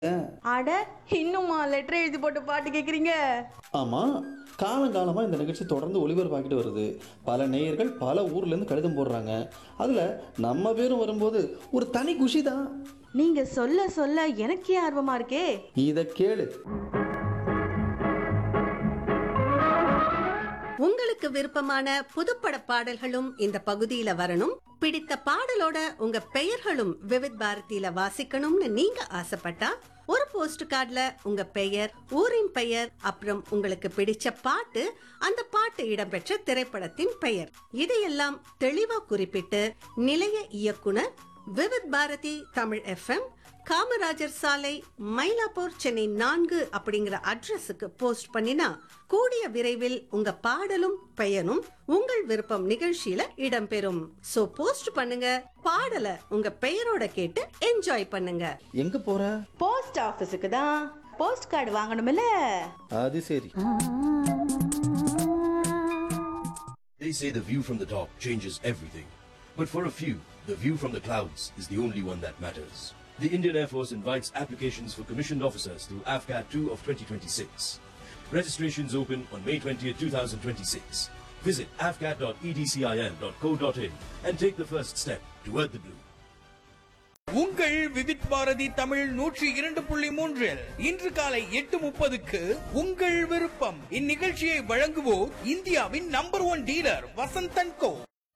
அட இன்னுமா லெட்டர் எழுதி போட்டு பாட்டு கேக்குறீங்க ஆமாம் காலங்காலமாக இந்த நிகழ்ச்சி தொடர்ந்து ஒளிபரப்பாக்கிட்டு வருது பல நேயர்கள் பல ஊர்லேருந்து கடிதம் போடுறாங்க அதில் நம்ம பேரும் வரும்போது ஒரு தனி குஷி தான் நீங்க சொல்ல சொல்ல எனக்கே ஆர்வமா இருக்கே இதை கேளு உங்களுக்கு விருப்பமான புதுப்பட பாடல்களும் இந்த பகுதியில வரணும் பிடித்த பாடலோட உங்க பெயர்களும் விவித் பாரதியில வாசிக்கணும்னு நீங்க ஆசைப்பட்டா ஒரு போஸ்ட் கார்டுல உங்க பெயர் ஊரின் பெயர் அப்புறம் உங்களுக்கு பிடிச்ச பாட்டு அந்த பாட்டு இடம்பெற்ற திரைப்படத்தின் பெயர் இதையெல்லாம் தெளிவா குறிப்பிட்டு நிலைய இயக்குனர் விவித் பாரதி தமிழ் எஃப்எம் காமராஜர் சாலை மயிலாப்பூர் சென்னை நான்கு அப்படிங்கிற அட்ரஸுக்கு போஸ்ட் பண்ணினா கூடிய விரைவில் உங்க பாடலும் பெயரும் உங்கள் விருப்பம் நிகழ்ச்சியில இடம்பெறும் சோ போஸ்ட் பண்ணுங்க பாடலை உங்க பெயரோட கேட்டு என்ஜாய் பண்ணுங்க எங்கே போகிற போஸ்ட் ஆபீஸுக்கு தான் போஸ்ட் கார்டு வாங்கணும்ல அது சரி They say the view from the top changes everything. But for a few, the view from the clouds is the only one that matters. The Indian Air Force invites applications for commissioned officers through AFCAT 2 of 2026. Registrations open on May 20th, 2026. Visit afcat.edcil.co.in and take the first step toward the blue. உங்கள் விவித் பாரதி தமிழ் நூற்றி இரண்டு புள்ளி மூன்றில் இன்று காலை எட்டு முப்பதுக்கு உங்கள் விருப்பம் இந்நிகழ்ச்சியை வழங்குவோர் இந்தியாவின் number one dealer Vasanthan co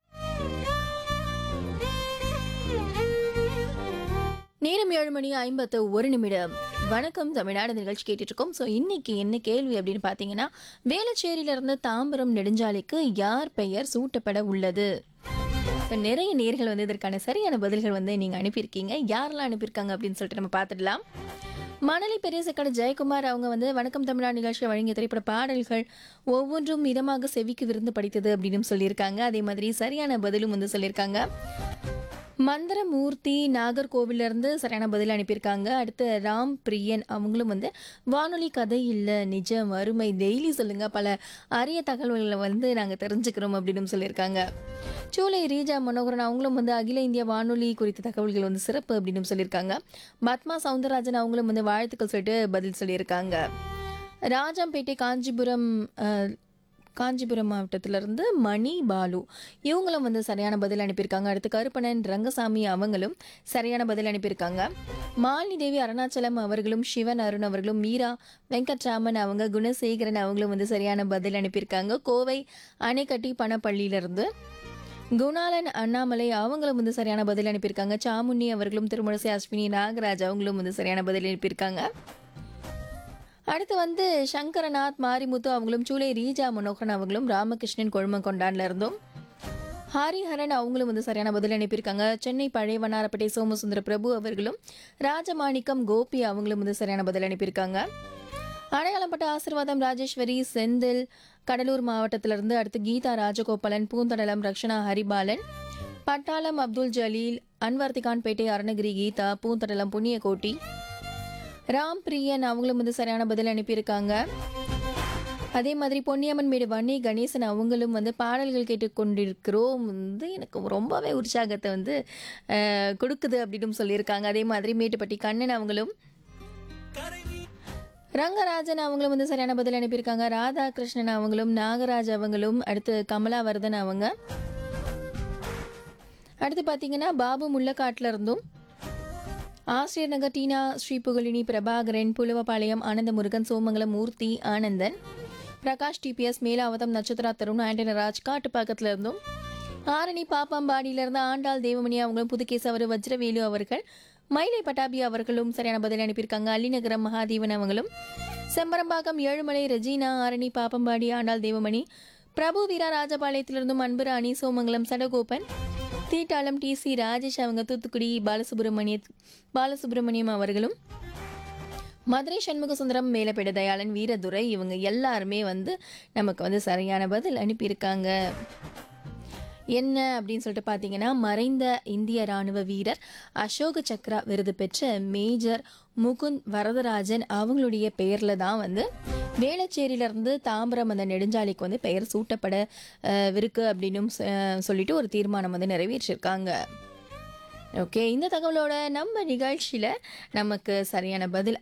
நேரம் ஏழு மணி ஐம்பத்து ஒரு நிமிடம் வணக்கம் தமிழ்நாடு நிகழ்ச்சி கேட்டுட்டு இருக்கோம் ஸோ இன்னைக்கு என்ன கேள்வி அப்படின்னு பார்த்தீங்கன்னா வேளச்சேரியிலிருந்து தாம்பரம் நெடுஞ்சாலைக்கு யார் பெயர் சூட்டப்பட உள்ளது இப்போ நிறைய நேர்கள் வந்து இதற்கான சரியான பதில்கள் வந்து நீங்கள் அனுப்பியிருக்கீங்க யாரெல்லாம் அனுப்பியிருக்காங்க அப்படின்னு சொல்லிட்டு நம்ம பார்த்துடலாம் மணலி பெரியசக்கடை ஜெயக்குமார் அவங்க வந்து வணக்கம் தமிழ்நாடு நிகழ்ச்சியை வழங்கிய திரைப்பட பாடல்கள் ஒவ்வொன்றும் இதமாக செவிக்கு விருந்து படித்தது அப்படின்னு சொல்லியிருக்காங்க அதே மாதிரி சரியான பதிலும் வந்து சொல்லியிருக்காங்க மந்திரமூர்த்தி நாகர்கோவில்ல இருந்து சரியான பதில் அனுப்பியிருக்காங்க அடுத்து ராம் பிரியன் அவங்களும் வந்து வானொலி கதை இல்லை நிஜம் அருமை டெய்லி சொல்லுங்க பல அரிய தகவல்களை வந்து நாங்கள் தெரிஞ்சுக்கிறோம் அப்படின்னு சொல்லியிருக்காங்க சூளை ரீஜா மனோகரன் அவங்களும் வந்து அகில இந்திய வானொலி குறித்த தகவல்கள் வந்து சிறப்பு அப்படின்னு சொல்லியிருக்காங்க பத்மா சவுந்தரராஜன் அவங்களும் வந்து வாழ்த்துக்கள் சொல்லிட்டு பதில் சொல்லியிருக்காங்க ராஜாம்பேட்டை காஞ்சிபுரம் அஹ், காஞ்சிபுரம் மாவட்டத்திலிருந்து மணி பாலு இவங்களும் வந்து சரியான பதில் அனுப்பியிருக்காங்க அடுத்து கருப்பணன் ரங்கசாமி அவங்களும் சரியான பதில் அனுப்பியிருக்காங்க மாலினி தேவி அருணாச்சலம் அவர்களும் சிவன் அருண் அவர்களும் மீரா வெங்கட்ராமன் அவங்க குணசேகரன் அவங்களும் வந்து சரியான பதில் அனுப்பியிருக்காங்க கோவை அணைக்கட்டி பணப்பள்ளியிலிருந்து குணாலன் அண்ணாமலை அவங்களும் வந்து சரியான பதில் அனுப்பியிருக்காங்க சாமுண்ணி அவர்களும் திருமுழசை அஸ்வினி நாகராஜ் அவங்களும் வந்து சரியான பதில் அனுப்பியிருக்காங்க அடுத்து வந்து சங்கரநாத் மாரிமுத்து அவங்களும் சூளை ரீஜா மனோகரன் அவங்களும் ராமகிருஷ்ணன் கொழுமங்கொண்டான்ல இருந்தும் ஹரிஹரன் அவங்களும் வந்து சரியான பதில் அனுப்பியிருக்காங்க சென்னை பழைய வண்ணாரப்பேட்டை சோமசுந்தர பிரபு அவர்களும் ராஜமாணிக்கம் கோபி அவங்களும் வந்து சரியான பதில் அனுப்பியிருக்காங்க அடையாளப்பட்ட ஆசிர்வாதம் ராஜேஸ்வரி செந்தில் கடலூர் மாவட்டத்திலிருந்து அடுத்து கீதா ராஜகோபாலன் பூந்தடலம் ரக்ஷனா ஹரிபாலன் பட்டாளம் அப்துல் ஜலீல் அன்வர்த்திகான்பேட்டை அருணகிரி கீதா பூந்தடலம் புண்ணியகோட்டி ராம் பிரியன் அவங்களும் வந்து சரியான பதில் அனுப்பியிருக்காங்க அதே மாதிரி பொன்னியம்மன் மேடு வன்னி கணேசன் அவங்களும் வந்து பாடல்கள் கேட்டுக்கொண்டிருக்கிறோம் வந்து எனக்கு ரொம்பவே உற்சாகத்தை வந்து அஹ், கொடுக்குது அப்படின்னு சொல்லியிருக்காங்க அதே மாதிரி மேட்டுப்பட்டி கண்ணன் அவங்களும் ரங்கராஜன் அவங்களும் வந்து சரியான பதில் அனுப்பியிருக்காங்க ராதாகிருஷ்ணன் அவங்களும் நாகராஜ் அவங்களும் அடுத்து கமலாவர்தன் அவங்க அடுத்து பார்த்தீங்கன்னா பாபு முள்ளக்காட்டில் இருந்தும் ஆசிரியர் நகர் டீனா ஸ்ரீபுகழினி பிரபாகரன் புலுவபாளையம் ஆனந்த முருகன் சோமங்கலம் மூர்த்தி ஆனந்தன் பிரகாஷ் டிபிஎஸ் மேலாவதம் நட்சத்திரா தருண் ஆண்டனராஜ் காட்டுப்பாக்கத்துல இருந்தும் ஆரணி பாப்பாம்பாடியில இருந்து ஆண்டாள் தேவமணி அவங்களும் புதுகேசவர் வஜ்ரவேலு அவர்கள் மயிலை பட்டாபி அவர்களும் சரியான பதில் அனுப்பியிருக்காங்க அள்ளிநகரம் மகாதேவன் அவங்களும் செம்பரம்பாக்கம் ஏழுமலை ரெஜினா ஆரணி பாப்பம்பாடி ஆண்டாள் தேவமணி பிரபு வீரா ராஜபாளையத்திலிருந்தும் அன்பு ராணி சோமங்கலம் சடகோபன் தீட்டாளம் டி சி ராஜேஷ் அவங்க தூத்துக்குடி பாலசுப்ரமணிய பாலசுப்ரமணியம் அவர்களும் மதுரை சண்முக சுந்தரம் மேலப்பேட தயாளன் வீரதுரை இவங்க எல்லாருமே வந்து நமக்கு வந்து சரியான பதில் அனுப்பியிருக்காங்க என்ன அப்படின்னு சொல்லிட்டு பார்த்தீங்கன்னா மறைந்த இந்திய ராணுவ வீரர் அசோக சக்ரா விருது பெற்ற மேஜர் முகுந்த் வரதராஜன் அவங்களுடைய பெயரில் தான் வந்து வேளச்சேரியிலிருந்து தாம்பரம் அந்த நெடுஞ்சாலைக்கு வந்து பெயர் சூட்டப்பட அஹ், இருக்கு அப்படின்னும் சொ- சொல்லிட்டு ஒரு தீர்மானம் வந்து நிறைவேற்றிருக்காங்க ஓகே இந்த தகவலோட நம்ம நிகழ்ச்சியில் நமக்கு சரியான பதில்